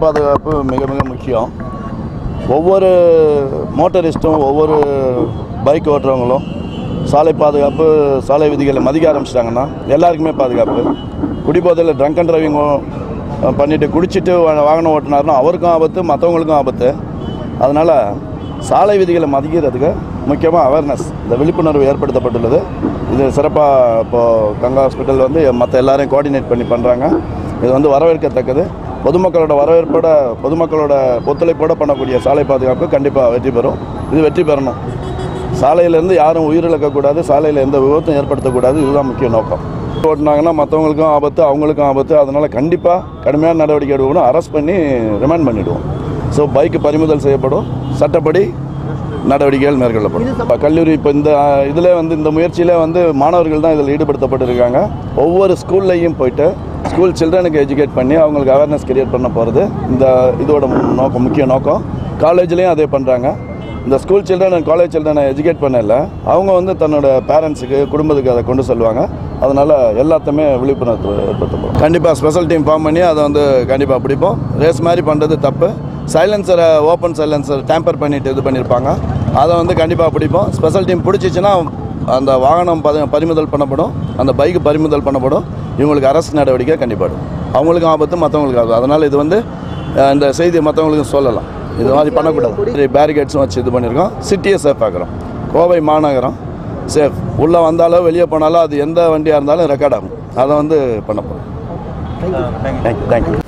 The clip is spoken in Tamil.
பாதுகாப்பு மிக மிக முக்கியம் ஒவ்வொரு மோட்டரிஸ்ட்டும் ஒவ்வொரு பைக் ஓட்டுறவங்களும் சாலை பாதுகாப்பு சாலை விதிகளை மதிக்க ஆரம்பிச்சிட்டாங்கன்னா எல்லாருக்குமே பாதுகாப்பு குடிபோதையில் ட்ரங்க் அண்ட் டிரைவிங் பண்ணிவிட்டு குடிச்சிட்டு வா- வாகனம் ஓட்டினாருன்னா அவருக்கும் ஆபத்து மற்றவங்களுக்கும் ஆபத்து அதனால் சாலை விதிகளை மதிக்கிறதுக்கு முக்கியமாக அவேர்னஸ் இந்த விழிப்புணர்வு ஏற்படுத்தப்பட்டுள்ளது இது சிறப்பாக இப்போது கங்கா ஹாஸ்பிட்டல் வந்து மற்ற எல்லாரையும் கோஆர்டினேட் பண்ணி பண்ணுறாங்க இது வந்து வரவேற்கத்தக்கது பொதுமக்களோட வரவேற்போட பொதுமக்களோட ஒத்துழைப்போட பண்ணக்கூடிய சாலை பாதுகாப்பு கண்டிப்பாக வெற்றி பெறும் இது வெற்றி பெறணும் சாலையிலேருந்து யாரும் உயிரிழக்கக்கூடாது சாலையில் எந்த விபத்தும் ஏற்படுத்தக்கூடாது இதுதான் முக்கிய நோக்கம் ஓட்டினாங்கன்னா மற்றவங்களுக்கும் ஆபத்து அவங்களுக்கும் ஆபத்து அதனால் கண்டிப்பாக கடுமையான நடவடிக்கை எடுக்கணும் அரெஸ்ட் பண்ணி ரிமாண்ட் பண்ணிவிடுவோம் ஸோ பைக்கு பறிமுதல் செய்யப்படும் சட்டப்படி நடவடிக்கைகள் மேற்கொள்ளப்படும் இப்ப கல்லூரி இப்போ இந்த இதில் வந்து இந்த முயற்சியில் வந்து மாணவர்கள் தான் இதில் ஈடுபடுத்தப்பட்டிருக்காங்க ஒவ்வொரு ஸ்கூல்லையும் போயிட்டு ஸ்கூல் சில்ட்ரனுக்கு எஜுகேட் பண்ணி அவங்களுக்கு அவேர்னஸ் கிரியேட் பண்ண போகிறது இந்த இதோட நோக்கம் முக்கிய நோக்கம் காலேஜ்லேயும் அதே பண்ணுறாங்க இந்த ஸ்கூல் சில்ட்ரன் அண்ட் காலேஜ் சில்ட்ரனை எஜுகேட் பண்ணல அவங்க வந்து தன்னோட பேரண்ட்ஸுக்கு குடும்பத்துக்கு அதை கொண்டு சொல்லுவாங்க அதனால் எல்லாத்தையுமே விழிப்புணர்வு ஏற்படுத்தப்படும் கண்டிப்பாக ஸ்பெஷல் டீம் ஃபார்ம் பண்ணி அதை வந்து கண்டிப்பாக பிடிப்போம் ரேஸ் மாதிரி பண்ணுறது தப்பு சைலன்சரை ஓப்பன் சைலன்சர் டேம்பர் பண்ணிட்டு இது பண்ணியிருப்பாங்க அதை வந்து கண்டிப்பாக பிடிப்போம் ஸ்பெஷல் டீம் பிடிச்சிச்சின்னா அந்த வாகனம் பதி பறிமுதல் பண்ணப்படும் அந்த பைக்கு பறிமுதல் பண்ணப்படும் இவங்களுக்கு அரசு நடவடிக்கை கண்டிப்பாக அவங்களுக்கும் ஆபத்து மற்றவங்களுக்கு ஆபத்து அதனால் இது வந்து அஹ், இந்த செய்தியை மற்றவங்களுக்கும் சொல்லலாம் இது மாதிரி பண்ணக்கூடாது பேரிகேட்ஸும் வச்சு இது பண்ணியிருக்கோம் சிட்டியை சேஃப் ஆக்குறோம் கோவை மாநகரம் சேஃப் உள்ளே வந்தாலும் வெளியே போனாலும் அது எந்த வண்டியாக இருந்தாலும் ரெக்கார்ட் ஆகும் அதை வந்து பண்ண போகிறோம் தேங்க்யூ தேங்க்யூ